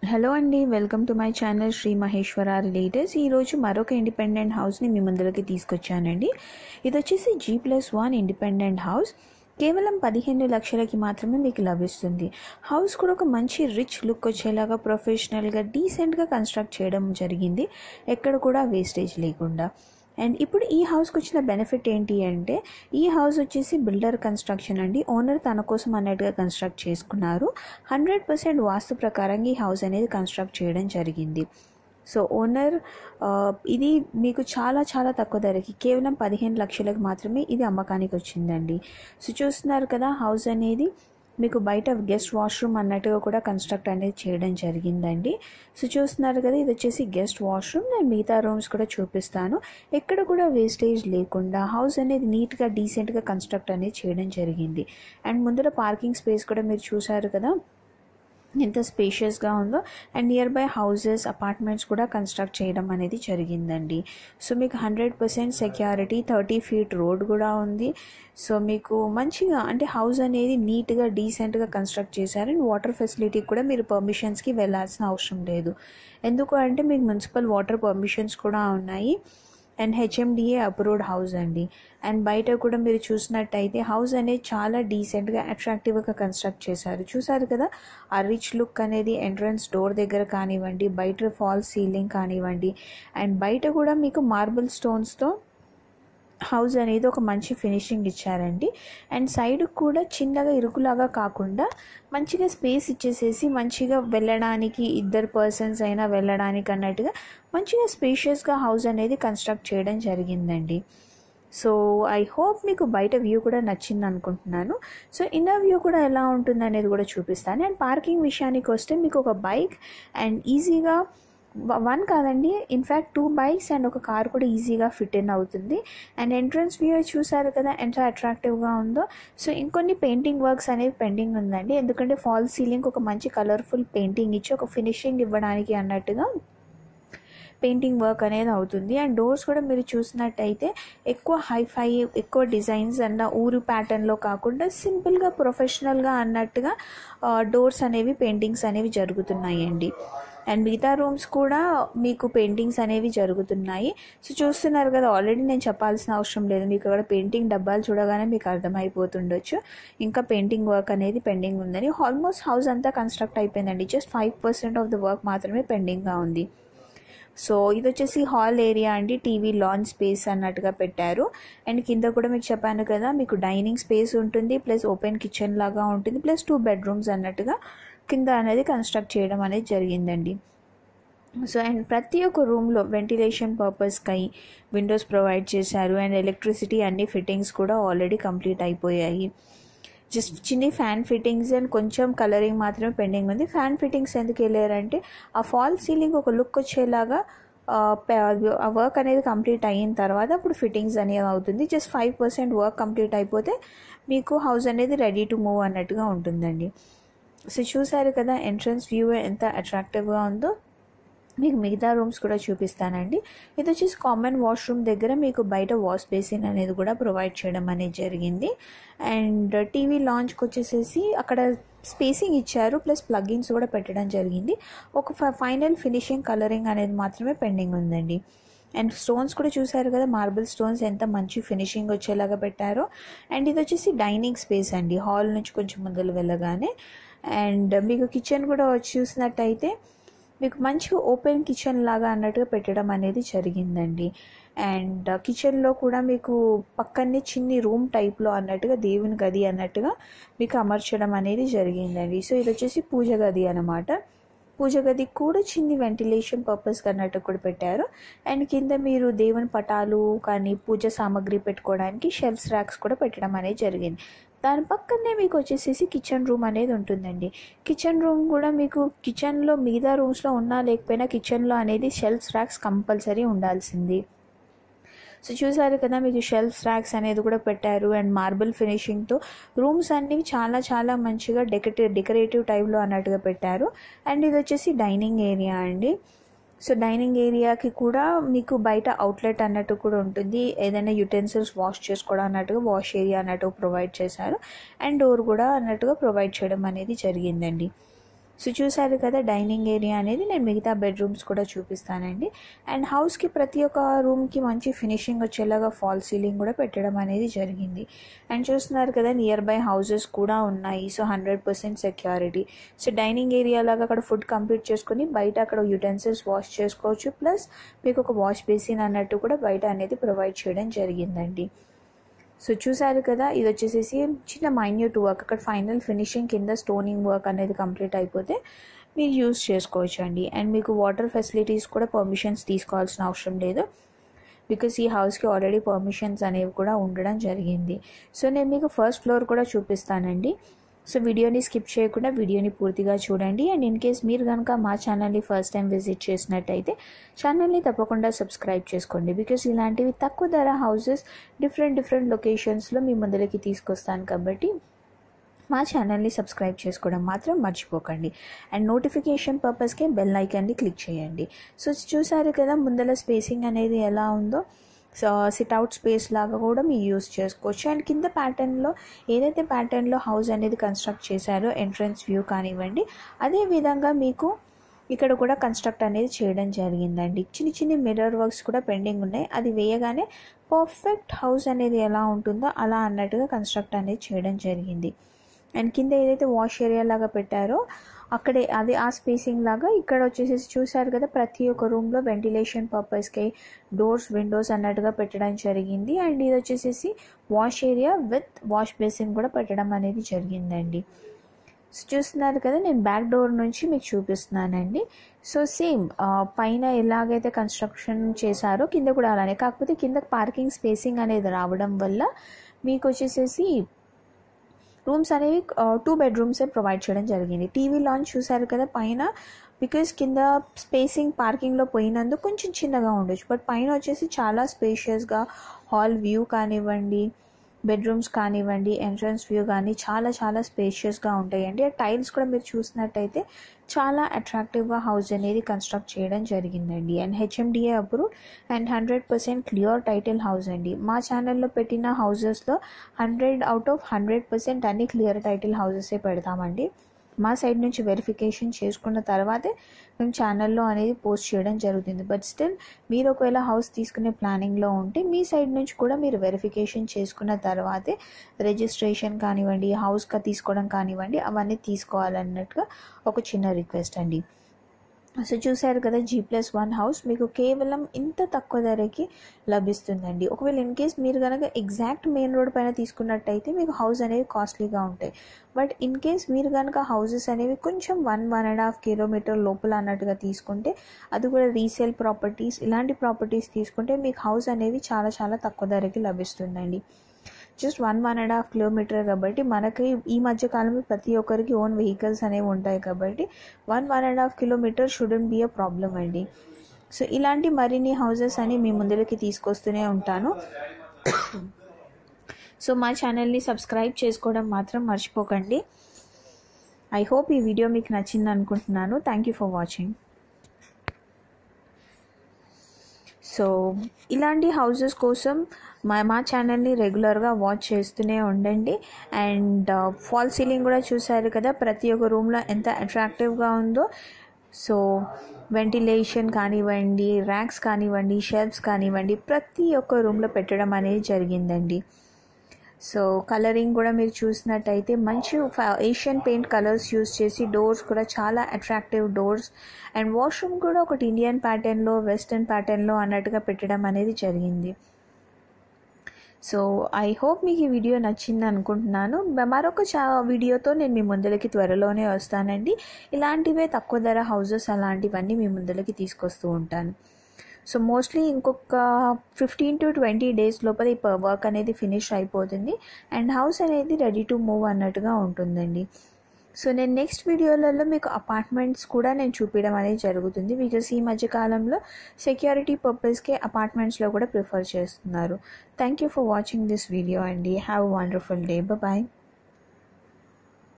hello అండి welcome to my channel Shri Maheshwara realtors ఈరోజు మరొక ఇండిపెండెంట్ హౌస్ని మీ ముందరకి తీసుకొచ్చానండి ఇది వచ్చేసి G plus one independent house కేవలం పదిహేను లక్షలకి మాత్రమే మీకు లభిస్తుంది హౌస్ కూడా ఒక మంచి రిచ్ లుక్ వచ్చేలాగా ప్రొఫెషనల్గా డీసెంట్గా కన్స్ట్రక్ట్ చేయడం జరిగింది ఎక్కడ కూడా వేస్టేజ్ లేకుండా అండ్ ఇప్పుడు ఈ హౌస్కి వచ్చిన బెనిఫిట్ ఏంటి అంటే ఈ హౌస్ వచ్చేసి బిల్డర్ కన్స్ట్రక్షన్ అండి ఓనర్ తన కోసం అన్నట్టుగా కన్స్ట్రక్ట్ చేసుకున్నారు హండ్రెడ్ పర్సెంట్ వాస్తు ప్రకారంగా ఈ హౌస్ అనేది కన్స్ట్రక్ట్ చేయడం జరిగింది సో ఓనర్ ఇది మీకు చాలా చాలా తక్కువ ధరకి కేవలం పదిహేను లక్షలకు మాత్రమే ఇది అమ్మకానికి వచ్చిందండి సో చూస్తున్నారు కదా హౌస్ అనేది మీకు బయట గెస్ట్ వాష్రూమ్ అన్నట్టుగా కూడా కన్స్ట్రక్ట్ అనేది చేయడం జరిగిందండి సో చూస్తున్నారు కదా ఇది వచ్చేసి గెస్ట్ వాష్రూమ్ నేను మిగతా రూమ్స్ కూడా చూపిస్తాను ఎక్కడ కూడా వేస్టేజ్ లేకుండా హౌస్ అనేది నీట్గా డీసెంట్గా కన్స్ట్రక్ట్ అనేది చేయడం జరిగింది అండ్ ముందర పార్కింగ్ స్పేస్ కూడా మీరు చూసారు కదా ఎంత స్పేషియస్గా ఉందో and near by houses apartments కూడా కన్స్ట్రక్ట్ చేయడం అనేది జరిగిందండి సో మీకు hundred percent security thirty feet road కూడా ఉంది సో మీకు మంచిగా అంటే హౌస్ అనేది నీట్గా డీసెంట్గా కన్స్ట్రక్ట్ చేశారు అండ్ వాటర్ ఫెసిలిటీ కూడా మీరు పర్మిషన్స్కి వెళ్ళాల్సిన అవసరం లేదు ఎందుకు అంటే మీకు మున్సిపల్ వాటర్ పర్మిషన్స్ కూడా ఉన్నాయి అండ్ హెచ్ఎండిఏ అప్రూవ్డ్ హౌస్ అండి అండ్ బయట కూడా మీరు చూసినట్టయితే హౌస్ అనేది చాలా డీసెంట్గా అట్రాక్టివ్గా కన్స్ట్రక్ట్ చేశారు చూసారు కదా ఆ రిచ్ లుక్ అనేది ఎంట్రన్స్ డోర్ దగ్గర కానివ్వండి బయట ఫాల్ సీలింగ్ కానివ్వండి అండ్ బయట కూడా మీకు మార్బుల్ స్టోన్స్తో హౌస్ అనేది ఒక మంచి ఫినిషింగ్ ఇచ్చారండి అండ్ సైడ్ కూడా చిన్నగా ఇరుకులాగా కాకుండా మంచిగా స్పేస్ ఇచ్చేసేసి మంచిగా వెళ్ళడానికి ఇద్దరు పర్సన్స్ అయినా వెళ్ళడానికి అన్నట్టుగా మంచిగా స్పేషియస్గా హౌస్ అనేది కన్స్ట్రక్ట్ చేయడం జరిగిందండి సో ఐ హోప్ మీకు బయట వ్యూ కూడా నచ్చింది అనుకుంటున్నాను సో ఇన్నర్ వ్యూ కూడా ఎలా ఉంటుంది అనేది కూడా చూపిస్తాను అండ్ పార్కింగ్ విషయానికి వస్తే మీకు ఒక బైక్ అండ్ ఈజీగా వన్ కాదండి ఇన్ఫ్యాక్ట్ టూ బైక్స్ అండ్ ఒక కార్ కూడా ఈజీగా ఫిట్ ఇన్ అవుతుంది అండ్ ఎంట్రన్స్ వ్యూ చూసారు కదా ఎంత అట్రాక్టివ్గా ఉందో సో ఇంకొన్ని పెయింటింగ్ వర్క్స్ అనేవి పెండింగ్ ఉందండి ఎందుకంటే ఫాల్ సీలింగ్ ఒక మంచి కలర్ఫుల్ పెయింటింగ్ ఇచ్చి ఒక ఫినిషింగ్ ఇవ్వడానికి అన్నట్టుగా పెయింటింగ్ వర్క్ అనేది అవుతుంది అండ్ డోర్స్ కూడా మీరు చూసినట్టయితే ఎక్కువ హైఫై ఎక్కువ డిజైన్స్ అన్న ఊరు ప్యాటర్న్లో కాకుండా సింపుల్గా ప్రొఫెషనల్గా అన్నట్టుగా డోర్స్ అనేవి పెయింటింగ్స్ అనేవి జరుగుతున్నాయండి అండ్ మిగతా రూమ్స్ కూడా మీకు పెయింటింగ్స్ అనేవి జరుగుతున్నాయి సో చూస్తున్నారు కదా ఆల్రెడీ నేను చెప్పాల్సిన అవసరం లేదు మీకు అక్కడ పెయింటింగ్ డబ్బాలు చూడగానే మీకు అర్థమైపోతుండొచ్చు ఇంకా పెయింటింగ్ వర్క్ అనేది పెండింగ్ ఉందని ఆల్మోస్ట్ హౌస్ అంతా కన్స్ట్రక్ట్ అయిపోయిందండి just five percent of the work మాత్రమే పెండింగ్గా ఉంది సో ఇది వచ్చేసి హాల్ ఏరియా అండి టీవీ లాంచ్ స్పేస్ అన్నట్టుగా పెట్టారు అండ్ కింద కూడా మీకు చెప్పాను కదా మీకు డైనింగ్ స్పేస్ ఉంటుంది ప్లస్ ఓపెన్ కిచెన్ లాగా ఉంటుంది ప్లస్ టూ బెడ్రూమ్స్ అన్నట్టుగా కింద అనేది కన్స్ట్రక్ట్ చేయడం అనేది జరిగిందండి సో అండ్ ప్రతి ఒక్క రూమ్లో వెంటిలేషన్ పర్పస్కై విండోస్ ప్రొవైడ్ చేశారు అండ్ ఎలక్ట్రిసిటీ అన్ని ఫిట్టింగ్స్ కూడా ఆల్రెడీ కంప్లీట్ అయిపోయాయి జస్ట్ చిన్ని ఫ్యాన్ ఫిట్టింగ్స్ అండ్ కొంచెం కలరింగ్ మాత్రమే పెండింగ్ ఉంది ఫ్యాన్ ఫిట్టింగ్స్ ఎందుకు వెళ్ళారంటే ఆ ఫాల్ సీలింగ్ ఒక లుక్ వచ్చేలాగా ఆ వర్క్ అనేది కంప్లీట్ అయిన తర్వాత అప్పుడు ఫిట్టింగ్స్ అనేది అవుతుంది just five percent work complete అయిపోతే మీకు హౌస్ అనేది రెడీ టు మూవ్ అన్నట్టుగా ఉంటుందండి సో చూసారు కదా ఎంట్రన్స్ వ్యూ ఎంత అట్రాక్టివ్గా ఉందో మీకు మిగతా రూమ్స్ కూడా చూపిస్తానండి ఇది వచ్చేసి కామన్ వాష్రూమ్ దగ్గర మీకు బయట వాష్ బేసిన్ అనేది కూడా ప్రొవైడ్ చేయడం అనేది జరిగింది అండ్ టీవీ లాంచ్కి వచ్చేసేసి అక్కడ స్పేసింగ్ ఇచ్చారు ప్లస్ ప్లగ్గిన్స్ కూడా పెట్టడం జరిగింది ఒక ఫైనల్ ఫినిషింగ్ కలరింగ్ అనేది మాత్రమే పెండింగ్ ఉందండి అండ్ స్టోన్స్ కూడా చూసారు కదా మార్బుల్ స్టోన్స్ ఎంత మంచి ఫినిషింగ్ వచ్చేలాగా పెట్టారో అండ్ ఇది వచ్చేసి డైనింగ్ స్పేస్ అండి హాల్ నుంచి కొంచెం ముందలు వెళ్ళగానే అండ్ మీకు కిచెన్ కూడా వచ్చి చూసినట్టయితే మీకు మంచిగా ఓపెన్ కిచెన్ లాగా అన్నట్టుగా పెట్టడం అనేది జరిగిందండి అండ్ కిచెన్లో కూడా మీకు పక్కనే చిన్ని రూమ్ టైప్లో అన్నట్టుగా దేవుని గది అన్నట్టుగా మీకు అమర్చడం అనేది జరిగిందండి సో ఇది వచ్చేసి పూజ గది అనమాట పూజ గది కూడా చిన్ని వెంటిలేషన్ పర్పస్కి అన్నట్టు కూడా పెట్టారు అండ్ కింద మీరు దేవుని పటాలు కానీ పూజ సామాగ్రి పెట్టుకోవడానికి షెల్ఫ్స్ ర్యాక్స్ కూడా పెట్టడం అనేది జరిగింది దాని పక్కనే మీకు వచ్చేసేసి కిచెన్ రూమ్ అనేది ఉంటుందండి కిచెన్ రూమ్ కూడా మీకు కిచెన్లో మిగతా రూమ్స్లో ఉన్నా లేకపోయినా కిచెన్లో అనేది షెల్ఫ్స్ ర్యాక్స్ కంపల్సరీ ఉండాల్సింది సో చూసారు కదా మీకు షెల్ఫ్ ర్యాక్స్ అనేది కూడా పెట్టారు అండ్ మార్బుల్ ఫినిషింగ్తో రూమ్స్ అన్నీ చాలా చాలా మంచిగా డెకరేటివ్ డెకరేటివ్ టైప్లో అన్నట్టుగా పెట్టారు అండ్ ఇది వచ్చేసి డైనింగ్ ఏరియా అండి సో డైనింగ్ ఏరియాకి కూడా మీకు బయట అవుట్లెట్ అన్నట్టు కూడా ఉంటుంది ఏదైనా యుటెన్సిల్స్ వాష్ చేసుకోవడం అన్నట్టుగా వాష్ ఏరియా అన్నట్టు ప్రొవైడ్ చేశారు అండ్ డోర్ కూడా అన్నట్టుగా ప్రొవైడ్ చేయడం అనేది జరిగిందండి సో చూసారు కదా డైనింగ్ ఏరియా అనేది నేను మిగతా బెడ్రూమ్స్ కూడా చూపిస్తానండి అండ్ హౌస్కి ప్రతి ఒక్క రూమ్కి మంచి ఫినిషింగ్ వచ్చేలాగా ఫాల్ సీలింగ్ కూడా పెట్టడం అనేది జరిగింది అండ్ చూస్తున్నారు కదా నియర్ బై హౌసెస్ కూడా ఉన్నాయి so hundred percent security so dining area లాగా అక్కడ ఫుడ్ కంప్లీట్ చేసుకొని బయట అక్కడ యూటెన్సిల్స్ వాష్ చేసుకోవచ్చు ప్లస్ మీకు ఒక వాష్ బేసిన్ అన్నట్టు కూడా బయట అనేది ప్రొవైడ్ చేయడం జరిగిందండి సో చూసారు కదా ఇది వచ్చేసేసి చిన్న మైన్యూట్ వర్క్ అక్కడ ఫైనల్ ఫినిషింగ్ కింద స్టోనింగ్ వర్క్ అనేది కంప్లీట్ అయిపోతే మీరు యూస్ చేసుకోవచ్చు అండి అండ్ మీకు వాటర్ ఫెసిలిటీస్ కూడా పర్మిషన్స్ తీసుకోవాల్సిన అవసరం లేదు బికాస్ ఈ హౌస్కి ఆల్రెడీ పర్మిషన్స్ అనేవి కూడా ఉండడం జరిగింది సో నేను మీకు ఫస్ట్ ఫ్లోర్ కూడా చూపిస్తానండి సో వీడియోని స్కిప్ చేయకుండా వీడియోని పూర్తిగా చూడండి అండ్ ఇన్ కేస్ మీరు కనుక మా ఛానల్ని ఫస్ట్ టైం విజిట్ చేసినట్టయితే ఛానల్ని తప్పకుండా సబ్స్క్రైబ్ చేసుకోండి బికాస్ ఇలాంటివి తక్కువ ధర హౌసెస్ డిఫరెంట్ డిఫరెంట్ లొకేషన్స్లో మీ ముందరికి తీసుకొస్తాను కాబట్టి మా ఛానల్ని సబ్స్క్రైబ్ చేసుకోవడం మాత్రం మర్చిపోకండి అండ్ నోటిఫికేషన్ పర్పస్కి బెల్ ఐకాన్ని క్లిక్ చేయండి సో చూసారు కదా ముందల స్పేసింగ్ అనేది ఎలా ఉందో సో సిట్అవుట్ స్పేస్ లాగా కూడా మీరు యూస్ చేసుకోవచ్చు అండ్ కింద ప్యాటర్న్లో ఏదైతే ప్యాటర్న్లో హౌస్ అనేది కన్స్ట్రక్ట్ చేశారో ఎంట్రన్స్ వ్యూ కానివ్వండి అదే విధంగా మీకు ఇక్కడ కూడా కన్స్ట్రక్ట్ అనేది చేయడం జరిగిందండి చిన్న చిన్న మిర్రర్ వర్క్స్ కూడా పెండింగ్ ఉన్నాయి అది వేయగానే పర్ఫెక్ట్ హౌస్ అనేది ఎలా ఉంటుందో అలా అన్నట్టుగా కన్స్ట్రక్ట్ అనేది చేయడం జరిగింది అండ్ కింద ఏదైతే వాష్ ఏరియా లాగా పెట్టారో అక్కడే అది ఆ స్పేసింగ్ లాగా ఇక్కడ వచ్చేసేసి చూసారు కదా ప్రతి ఒక్క రూమ్లో వెంటిలేషన్ పర్పస్కి డోర్స్ విండోస్ అన్నట్టుగా పెట్టడం జరిగింది అండ్ ఇది వచ్చేసేసి wash area with wash basin కూడా పెట్టడం అనేది జరిగిందండి సో చూస్తున్నారు కదా నేను బ్యాక్ డోర్ నుంచి మీకు చూపిస్తున్నానండి సో సేమ్ పైన ఎలాగైతే కన్స్ట్రక్షన్ చేశారో కింద కూడా అలానే కాకపోతే కింద పార్కింగ్ స్పేసింగ్ అనేది రావడం వల్ల మీకు వచ్చేసేసి రూమ్స్ అనేవి టూ బెడ్రూమ్సే ప్రొవైడ్ చేయడం జరిగింది టీవీ లాంచ్ చూసారు కదా పైన బికాస్ కింద స్పేసింగ్ పార్కింగ్లో పోయినందుకు కొంచెం చిన్నగా ఉండొచ్చు బట్ పైన వచ్చేసి చాలా స్పేషియస్గా హాల్ వ్యూ కానివ్వండి బెడ్రూమ్స్ కానివ్వండి ఎంట్రన్స్ వ్యూ కానీ చాలా చాలా స్పేషియస్గా ఉంటాయండి ఆ టైల్స్ కూడా మీరు చూసినట్టయితే చాలా అట్రాక్టివ్గా హౌస్ అనేది కన్స్ట్రక్ట్ చేయడం జరిగిందండి and HMDA approve and hundred percent clear title house అండి మా ఛానల్లో పెట్టిన హౌజెస్లో hundred out of hundred percent అన్ని క్లియర్ టైటిల్ హౌజెసే పెడతామండి మా సైడ్ నుంచి వెరిఫికేషన్ చేసుకున్న తర్వాతే మేము ఛానల్లో అనేది పోస్ట్ చేయడం జరుగుతుంది బట్ స్టిల్ మీరు ఒకవేళ హౌస్ తీసుకునే ప్లానింగ్లో ఉంటే మీ సైడ్ నుంచి కూడా మీరు వెరిఫికేషన్ చేసుకున్న తర్వాతే రిజిస్ట్రేషన్ కానివ్వండి హౌస్గా తీసుకోవడం కానివ్వండి అవన్నీ తీసుకోవాలన్నట్టుగా ఒక చిన్న రిక్వెస్ట్ అండి సో చూసారు కదా జీ ప్లస్ వన్ హౌస్ మీకు కేవలం ఇంత తక్కువ ధరకి లభిస్తుందండి ఒకవేళ ఇన్ కేస్ మీరు కనుక ఎగ్జాక్ట్ మెయిన్ రోడ్ పైన తీసుకున్నట్టయితే మీకు హౌస్ అనేవి కాస్ట్లీగా ఉంటాయి బట్ ఇన్ కేస్ మీరు కనుక హౌసెస్ అనేవి కొంచెం one one and half kilometer లోపల అన్నట్టుగా తీసుకుంటే అది కూడా రీసేల్ ప్రాపర్టీస్ ఇలాంటి ప్రాపర్టీస్ తీసుకుంటే మీకు హౌస్ అనేవి చాలా చాలా తక్కువ ధరకి లభిస్తుందండి just one one and half kilometer కాబట్టి మనకి ఈ మధ్య కాలంలో ప్రతి ఒక్కరికి ఓన్ వెహికల్స్ అనేవి ఉంటాయి కాబట్టి one one and half kilometer shouldn't be a problem అండి సో ఇలాంటి మరిన్ని హౌసెస్ అని మీ ముందులకి తీసుకొస్తూనే ఉంటాను సో మా ఛానల్ని సబ్స్క్రైబ్ చేసుకోవడం మాత్రం మర్చిపోకండి ఐ హోప్ ఈ వీడియో మీకు నచ్చింది అనుకుంటున్నాను thank you for watching so ఇలాంటి హౌసెస్ కోసం మా మా ఛానల్ని రెగ్యులర్గా వాచ్ చేస్తూనే ఉండండి అండ్ ఫాల్ సీలింగ్ కూడా చూసారు కదా ప్రతి ఒక్క రూమ్లో ఎంత అట్రాక్టివ్గా ఉందో సో వెంటిలేషన్ కానివ్వండి ర్యాక్స్ కానివ్వండి షెల్ఫ్స్ కానివ్వండి ప్రతి ఒక్క రూమ్లో పెట్టడం అనేది జరిగిందండి సో కలరింగ్ కూడా మీరు చూసినట్టయితే మంచి ఏషియన్ పెయింట్ కలర్స్ యూస్ చేసి డోర్స్ కూడా చాలా అట్రాక్టివ్ డోర్స్ అండ్ వాష్రూమ్ కూడా ఒకటి ఇండియన్ ప్యాటర్న్లో వెస్ట్రన్ ప్యాటర్న్లో అన్నట్టుగా పెట్టడం అనేది జరిగింది సో ఐ హోప్ మీకు ఈ వీడియో నచ్చింది అనుకుంటున్నాను మరొక చా వీడియోతో నేను మీ ముందలకి త్వరలోనే వస్తానండి ఇలాంటివే తక్కువ ధర హౌజెస్ అలాంటివన్నీ మీ ముందలకి తీసుకొస్తూ ఉంటాను సో మోస్ట్లీ ఇంకొక ఫిఫ్టీన్ టు ట్వంటీ డేస్ లోపల ఈ వర్క్ అనేది ఫినిష్ అయిపోతుంది అండ్ హౌస్ అనేది రెడీ టు మూవ్ అన్నట్టుగా ఉంటుందండి సో నేను నెక్స్ట్ వీడియోలలో మీకు అపార్ట్మెంట్స్ కూడా నేను చూపించడం అనేది జరుగుతుంది బికాస్ ఈ మధ్య కాలంలో సెక్యూరిటీ పర్పస్కి అపార్ట్మెంట్స్లో కూడా ప్రిఫర్ చేస్తున్నారు thank you for watching this video అండి హ్యావ్ వండర్ఫుల్ డే బాయ్